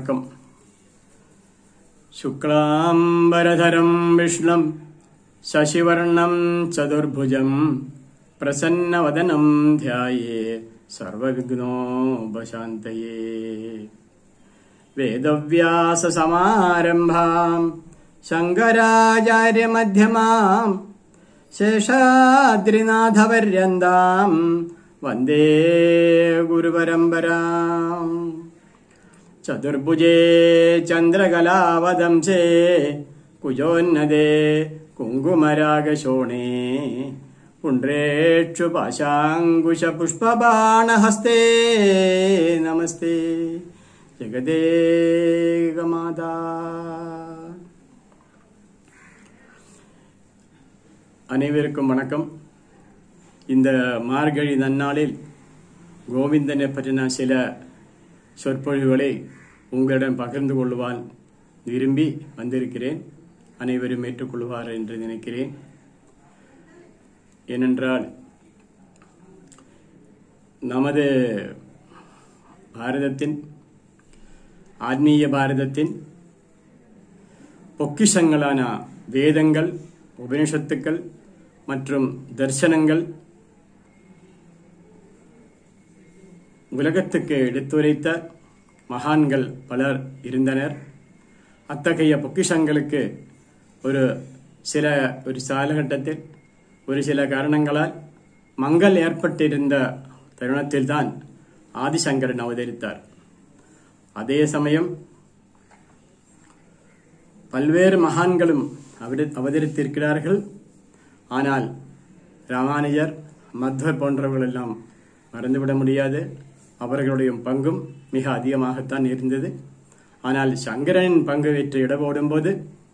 வணக்கம் शुक्लाम्बरधरं विष्णुं शशिवर्णं चतुर्भुजं प्रसन्नवदनं ध्याये सर्वविघ्नोपशान्तये वेदव्याससमारम्भां शङ्कराचार्यमध्यमां शेषाद्रिनाथपर्यन्तां वन्दे गुरुपरम्पराम् चतुर्भुजे चन्द्रकलावदंसे कुजोन्नदे कुङ्कुमरागशोणे पुण्ड्रेक्षु पाशाङ्कुशपुष्पबाणहस्ते नमस्ते जगदेकमाता அனைவருக்கும் வணக்கம் இந்த மார்கழி நன்னாளில் கோவிந்தனை பற்றின சில சொற்பொழிவுகளை உங்களிடம் பகிர்ந்து கொள்ளுவான் விரும்பி வந்திருக்கிறேன் அனைவரும் ஏற்றுக்கொள்வார் என்று நினைக்கிறேன் ஏனென்றால் நமது பாரதத்தின் ஆத்மீய பாரதத்தின் பொக்கிஷங்களான வேதங்கள் உபனிஷத்துக்கள் மற்றும் தர்சனங்கள் உலகத்துக்கு எடுத்துரைத்த மகான்கள் பலர் இருந்தனர் அத்தகைய பொக்கிஷங்களுக்கு ஒரு சில ஒரு காலகட்டத்தில் ஒரு சில காரணங்களால் மங்கள் ஏற்பட்டிருந்த தருணத்தில்தான் ஆதிசங்கரன் அவதரித்தார் அதே சமயம் பல்வேறு மகான்களும் அவத- அவதரித்திருக்கிறார்கள் ஆனால் ராமானுஜர் மத்வர் போன்றவர்கள் எல்லாம் மறந்துவிட முடியாது அவர்களுடைய பங்கும் மிக அதிகமாகத்தான் இருந்தது ஆனால் சங்கரனின் பங்கு வெற்றி இடபோடும்போது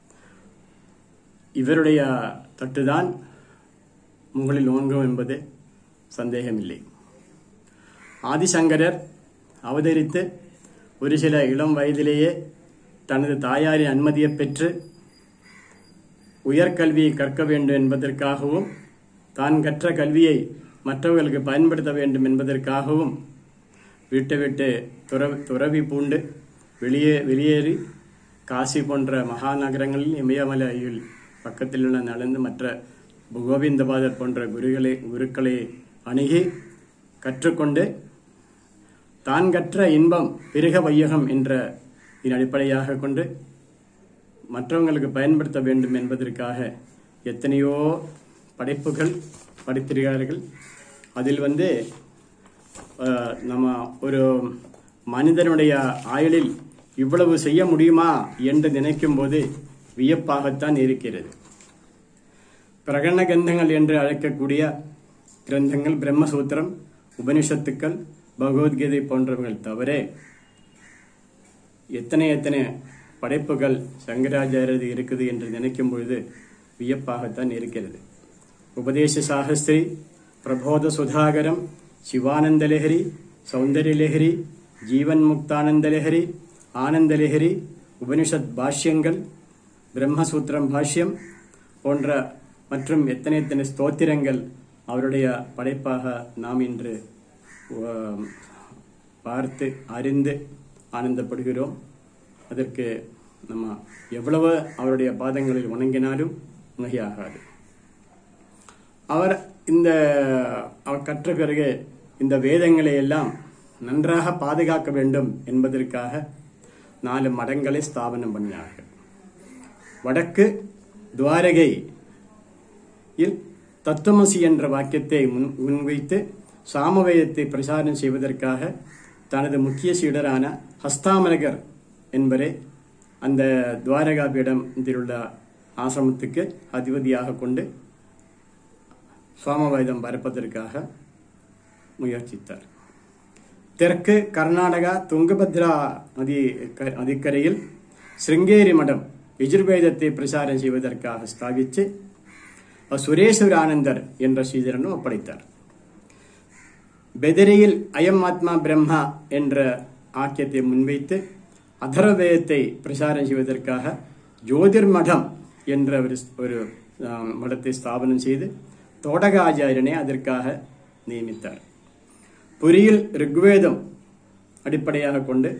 இவருடைய தட்டுதான் முகளில் ஓங்கும் என்பது சந்தேகமில்லை ஆதிசங்கரர் அவதரித்து ஒரு சில இளம் வயதிலேயே தனது தாயாரின் அனுமதியை பெற்று உயர்கல்வியை கற்க வேண்டும் என்பதற்காகவும் தான் கற்ற கல்வியை மற்றவர்களுக்கு பயன்படுத்த வேண்டும் என்பதற்காகவும் வீட்டை விட்டு துறவி துறவி பூண்டு வெளியே வெளியேறி காசி போன்ற மகாநகரங்களில் இமயமலையில் பக்கத்தில் உள்ள நடந்து மற்ற கோவிந்தபாதர் போன்ற குருகளை குருக்களை அணுகி கற்றுக்கொண்டு தான் கற்ற இன்பம் பிறக வையகம் என்ற இதன் அடிப்படையாக கொண்டு மற்றவங்களுக்கு பயன்படுத்த வேண்டும் என்பதற்காக எத்தனையோ படைப்புகள் படித்திருக்கிறார்கள் அதில் வந்து அஹ், நம்ம ஒரு மனிதனுடைய ஆயுளில் இவ்வளவு செய்ய முடியுமா என்று நினைக்கும் போது வியப்பாகத்தான் இருக்கிறது பிரகடன கிரந்தங்கள் என்று அழைக்கக்கூடிய கிரந்தங்கள் பிரம்மசூத்திரம் உபனிஷத்துக்கள் பகவத்கீதை போன்றவர்கள் தவிர எத்தனை எத்தனை படைப்புகள் சங்கராச்சாரியது இருக்குது என்று நினைக்கும் பொழுது வியப்பாகத்தான் இருக்கிறது உபதேச சாகஸ்திரி பிரபோத சுதாகரம் சிவானந்த லஹரி சௌந்தர்ய லஹரி ஜீவன் முக்தானந்த லஹரி ஆனந்த லஹரி உபனிஷத் பாஷ்யங்கள் பிரம்மசூத்திரம் பாஷ்யம் போன்ற மற்றும் எத்தனை எத்தனை ஸ்தோத்திரங்கள் அவருடைய படைப்பாக நாம் இன்று ஆம், பார்த்து அறிந்து ஆனந்தப்படுகிறோம் அதற்கு நம்ம எவ்வளவு அவருடைய பாதங்களில் வணங்கினாலும் மிகையாகாது அவர் இந்த அவர் கற்ற பிறகு இந்த வேதங்களை எல்லாம் நன்றாக பாதுகாக்க வேண்டும் என்பதற்காக நாலு மடங்களை ஸ்தாபனம் பண்ணினார்கள் வடக்கு துவாரகை இல் தத்துவமசி என்ற வாக்கியத்தை முன் முன்வைத்து சாமவேதத்தை பிரசாரம் செய்வதற்காக தனது முக்கிய சீடரான ஹஸ்தாமலகர் என்பவரை அந்த துவாரகா பீடம் இதிலுள்ள ஆசிரமத்துக்கு அதிபதியாக கொண்டு சாமவேதம் பரப்பதற்காக முயற்சித்தார் தெற்கு கர்நாடகா துங்கபத்ரா நதி க- நதிக்கரையில் சிருங்கேரி மடம் யஜுர்வேதத்தை பிரசாரம் செய்வதற்காக ஸ்தாபித்து சுரேஸ்வர ஆனந்தர் என்ற ஸ்ரீதரனும் ஒப்படைத்தார் பெதரியில் அயம் ஆத்மா பிரம்மா என்ற ஆக்கியத்தை முன்வைத்து அதர்வேதத்தை பிரசாரம் செய்வதற்காக ஜோதிர்மடம் என்ற ஒரு ஒரு ஆம், மடத்தை ஸ்தாபனம் செய்து தோடகாச்சாரியனை அதற்காக நியமித்தார் புரியில் ரிக்வேதம் அடிப்படையாக கொண்டு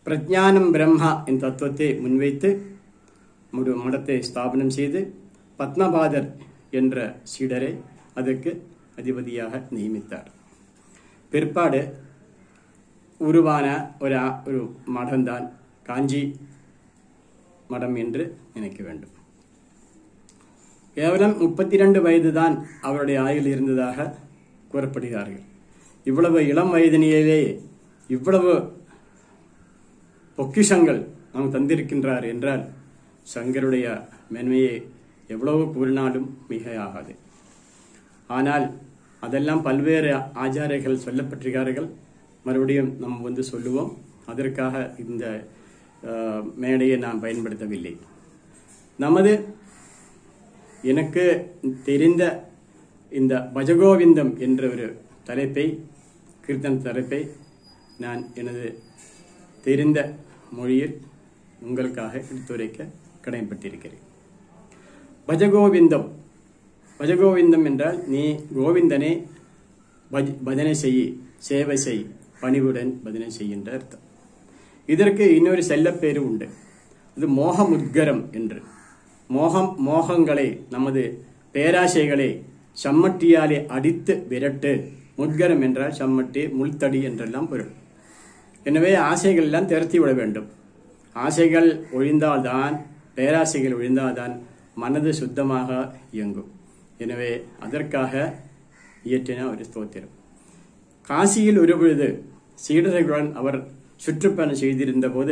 பிரஜானம் பிரம்மா என் தத்துவத்தை முன்வைத்து ஒரு மடத்தை ஸ்தாபனம் செய்து பத்மபாதர் என்ற சீடரை அதற்கு அதிபதியாக நியமித்தார் பிற்பாடு உருவான ஒரு ஆ- ஒரு மடம்தான் காஞ்சி மடம் என்று நினைக்க வேண்டும் கேவலம் முப்பத்தி ரெண்டு வயதுதான் அவருடைய ஆயுள் இருந்ததாக கூறப்படுகிறார்கள் இவ்வளவு இளம் வயதினிலே இவ்வளவு பொக்கிஷங்கள் நாம் தந்திருக்கின்றார் என்றால் சங்கருடைய மென்மையை எவ்வளவு கூறினாலும் மிகையாகாது ஆனால் அதெல்லாம் பல்வேறு ஆச்சாரியர்கள் சொல்லப்பட்டிருக்கிறார்கள் மறுபடியும் நாம் வந்து சொல்லுவோம் அதற்காக இந்த அஹ், மேடையை நான் பயன்படுத்தவில்லை நமது எனக்கு தெரிந்த இந்த பஜகோவிந்தம் என்ற ஒரு தலைப்பை கீர்த்தன தலைப்பை நான் எனது தெரிந்த மொழியில் உங்களுக்காக எடுத்துரைக்க கடமைப்பட்டிருக்கிறேன் பஜகோவிந்தம் பஜகோவிந்தம் என்றால் நீ கோவிந்தனை பஜ் பஜனை செய் சேவை செய் பணிவுடன் பஜனை செய்கின்ற அர்த்தம் இதற்கு இன்னொரு செல்லப்பேரு உண்டு அது மோகமுத்கரம் என்று மோகம் மோகங்களை நமது பேராசைகளை சம்மட்டியாலே அடித்து விரட்டு முத்கரம் என்றால் சம்மட்டி முள்தடி என்றெல்லாம் பொருள் எனவே ஆசைகள் எல்லாம் திரத்தி விட வேண்டும் ஆசைகள் ஒழிந்தால்தான் பேராசைகள் ஒழிந்தால்தான் மனது சுத்தமாக இயங்கும் எனவே அதற்காக இயற்றின ஒரு ஸ்தோத்திரம் காசியில் ஒரு பொழுது சீடர்களுடன் அவர் சுற்றுப்பயணம் செய்திருந்த போது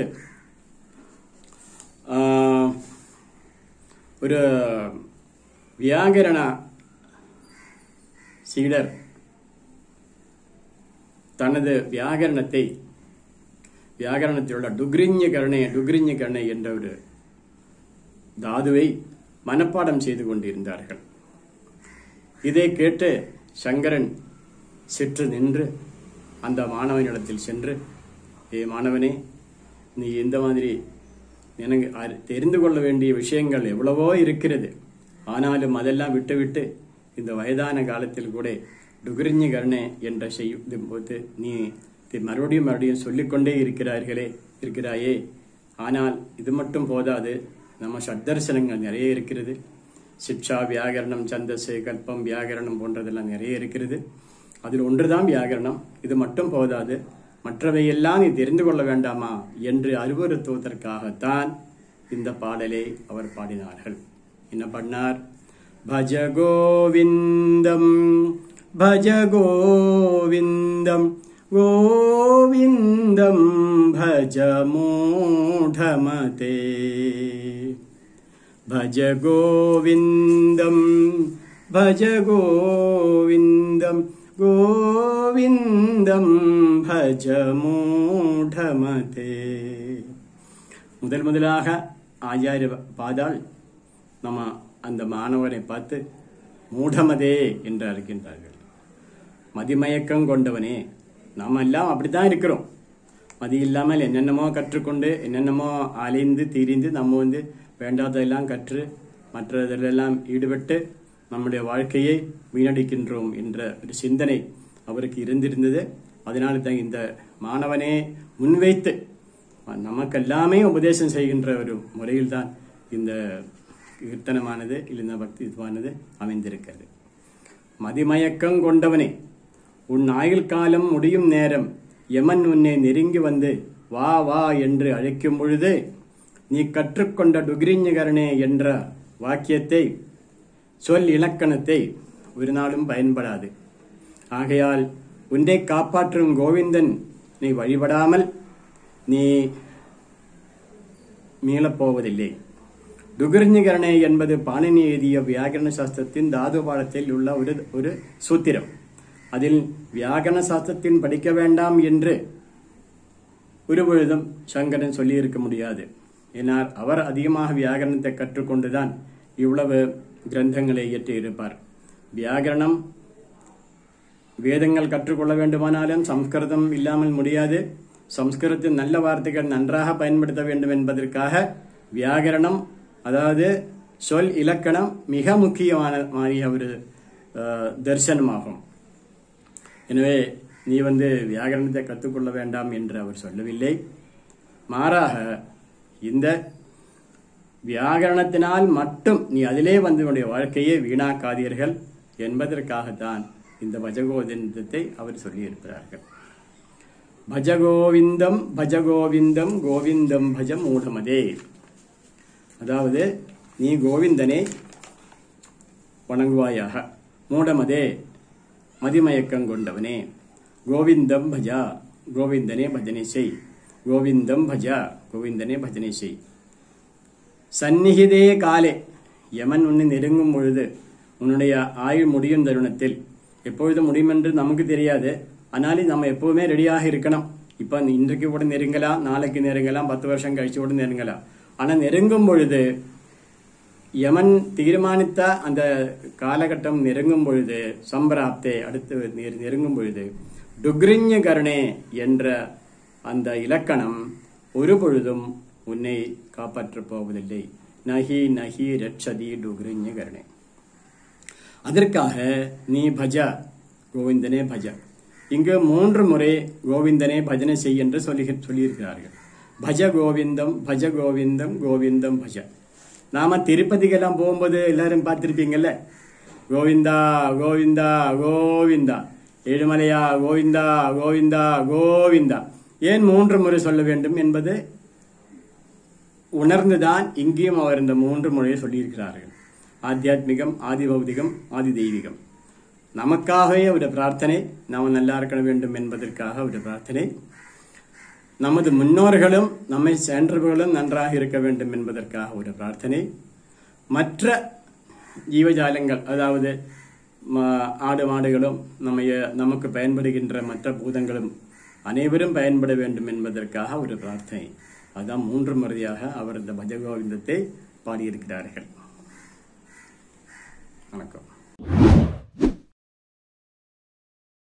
ஆஹ், ஒரு வியாகரண சீடர் தனது வியாகரணத்தை வியாகரணத்தில் உள்ள டுக்ரிஞ்ச கருணை டுக்ரிஞ்ச கருணை என்ற ஒரு தாதுவை மனப்பாடம் செய்து கொண்டிருந்தார்கள் இதை கேட்டு சங்கரன் சிற்று நின்று அந்த மாணவனிடத்தில் சென்று ஏ மாணவனே நீ இந்த மாதிரி எனக்கு அறி- தெரிந்து கொள்ள வேண்டிய விஷயங்கள் எவ்வளவோ இருக்கிறது ஆனாலும் அதெல்லாம் விட்டுவிட்டு இந்த வயதான காலத்தில் கூட டுகுரிஞ்ச கருணை என்ற செய்யும் போது நீ இதை மறுபடியும் மறுபடியும் சொல்லிக்கொண்டே இருக்கிறார்களே இருக்கிறாயே ஆனால் இது மட்டும் போதாது நம்ம சத்தர்சனங்கள் நிறைய இருக்கிறது சிப்ஷா வியாகரணம் சந்தசு கல்பம் வியாகரணம் போன்றதெல்லாம் நிறைய இருக்கிறது அதில் ஒன்றுதான் வியாகரணம் இது மட்டும் போதாது மற்றவையெல்லாம் நீ தெரிந்து கொள்ள வேண்டாமா என்று அறிவுறுத்துவதற்காகத்தான் இந்த பாடலை அவர் பாடினார்கள் என்ன பண்ணார் பஜ கோவிந்தம் பஜ கோவிந்தம் கோவிந்தம் பஜ மூఢமதே भज गोविन्दं भज गोविन्दं गोविन्दं भज மூடமதே முதல் முதலாக ஆச்சாரிய பாதால் நம்ம அந்த மாணவனை பார்த்து மூடமதே என்று அழைக்கின்றார்கள் மதிமயக்கம் கொண்டவனே நாம் எல்லாம் அப்படித்தான் இருக்கிறோம் மதி இல்லாமல் என்னென்னமோ கற்றுக்கொண்டு என்னென்னமோ அலைந்து திரிந்து நம்ம வந்து வேண்டாததெல்லாம் கற்று மற்றதிலெல்லாம் ஈடுபட்டு நம்முடைய வாழ்க்கையை வீணடிக்கின்றோம் என்ற ஒரு சிந்தனை அவருக்கு இருந்திருந்தது அதனால தான் இந்த மாணவனே முன்வைத்து நமக்கெல்லாமே உபதேசம் செய்கின்ற ஒரு முறையில்தான் இந்த கீர்த்தனமானது இல்லை பக்தி இதுவானது அமைந்திருக்கிறது மதிமயக்கம் கொண்டவனே உன் ஆயுள் காலம் முடியும் நேரம் யமன் உன்னை நெருங்கி வந்து வா வா என்று அழைக்கும் பொழுது நீ கற்றுக்கொண்ட டுகிரிஞ்சகரணே என்ற வாக்கியத்தை சொல் இலக்கணத்தை ஒரு நாளும் பயன்படாது ஆகையால் உன்னை காப்பாற்றும் கோவிந்தன் நீ வழிபடாமல் நீ மீளப்போவதில்லை டுகிரிஞ்சகரணே என்பது பாணினி எழுதிய வியாகரண சாஸ்திரத்தின் தாது பாடத்தில் உள்ள ஒரு ஒரு சூத்திரம் அதில் வியாகரண சாஸ்திரத்தின் படிக்க வேண்டாம் என்று ஒரு பொழுதும் சங்கரன் சொல்லியிருக்க முடியாது ஏனால் அவர் அதிகமாக வியாகரணத்தை கற்றுக்கொண்டுதான் இவ்வளவு கிரந்தங்களை இயற்றியிருப்பார் வியாகரணம் வேதங்கள் கற்றுக்கொள்ள வேண்டுமானாலும் சம்ஸ்கிருதம் இல்லாமல் முடியாது சம்ஸ்கிருதத்தில் நல்ல வார்த்தைகள் நன்றாக பயன்படுத்த வேண்டும் என்பதற்காக வியாகரணம் அதாவது சொல் இலக்கணம் மிக முக்கியமான மாறிய ஒரு அஹ், தரிசனமாகும் எனவே நீ வந்து வியாகரணத்தை கற்றுக்கொள்ள வேண்டாம் என்று அவர் சொல்லவில்லை மாறாக இந்த வியாகரணத்தினால் மட்டும் நீ அதிலே வந்து உன்னுடைய வாழ்க்கையை வீணாக்காதீர்கள் என்பதற்காகத்தான் இந்த பஜகோவிந்தத்தை அவர் சொல்லியிருக்கிறார்கள் பஜகோவிந்தம் பஜகோவிந்தம் கோவிந்தம் பஜ மூடமதே அதாவது நீ கோவிந்தனை வணங்குவாயாக மூடமதே மதிமயக்கம் கொண்டவனே கோவிந்தம் பஜா கோவிந்தனே பஜனை செய் கோவிந்தம் பஜா கோவிந்தனே பஜனை செய் சந்நிகிதே காலே யமன் உன்னை நெருங்கும் பொழுது உன்னுடைய ஆயுள் முடியும் தருணத்தில் எப்பொழுது முடியும் என்று நமக்கு தெரியாது ஆனாலும் நம்ம எப்பவுமே ரெடியாக இருக்கணும் இப்ப இன்றைக்கு கூட நெருங்கலாம் நாளைக்கு நெருங்கலாம் பத்து வருஷம் கழிச்சு கூட நெருங்கலாம் ஆனா நெருங்கும் பொழுது யமன் தீர்மானித்த அந்த காலகட்டம் நெருங்கும் பொழுது சம்பிராப்தே அடுத்து நெரு- நெருங்கும் பொழுது டுக்ரிஞ்ச கருணே என்ற அந்த இலக்கணம் ஒரு பொழுதும் உன்னை காப்பாற்றப் போவதில்லை நகி நகி ரட்சதி டுக்ரிஞ்ச கருணே அதற்காக நீ பஜ கோவிந்தனே பஜ இங்கு மூன்று முறை கோவிந்தனே பஜனை செய் என்று சொல்லி சொல்லியிருக்கிறார்கள் பஜ கோவிந்தம் பஜ கோவிந்தம் கோவிந்தம் பஜ நாம திருப்பதிக்கெல்லாம் போகும்போது எல்லாரும் பார்த்திருப்பீங்கல்ல கோவிந்தா கோவிந்தா கோவிந்தா ஏழுமலையா கோவிந்தா கோவிந்தா கோவிந்தா ஏன் மூன்று முறை சொல்ல வேண்டும் என்பது உணர்ந்துதான் இங்கேயும் அவர் இந்த மூன்று முறையை சொல்லியிருக்கிறார்கள் ஆத்தியாத்மிகம் ஆதி பௌதிகம் ஆதி தெய்வீகம் நமக்காகவே ஒரு பிரார்த்தனை நாம் நல்லா இருக்க வேண்டும் என்பதற்காக ஒரு பிரார்த்தனை நமது முன்னோர்களும் நம்மை சென்றவர்களும் நன்றாக இருக்க வேண்டும் என்பதற்காக ஒரு பிரார்த்தனை மற்ற ஜீவஜாலங்கள் அதாவது ம- ஆடு மாடுகளும் நம்ம நமக்கு பயன்படுகின்ற மற்ற பூதங்களும் அனைவரும் பயன்பட வேண்டும் என்பதற்காக ஒரு பிரார்த்தனை அதான் மூன்று முறையாக அவர் இந்த பஜகோவிந்தத்தை பாடியிருக்கிறார்கள் வணக்கம்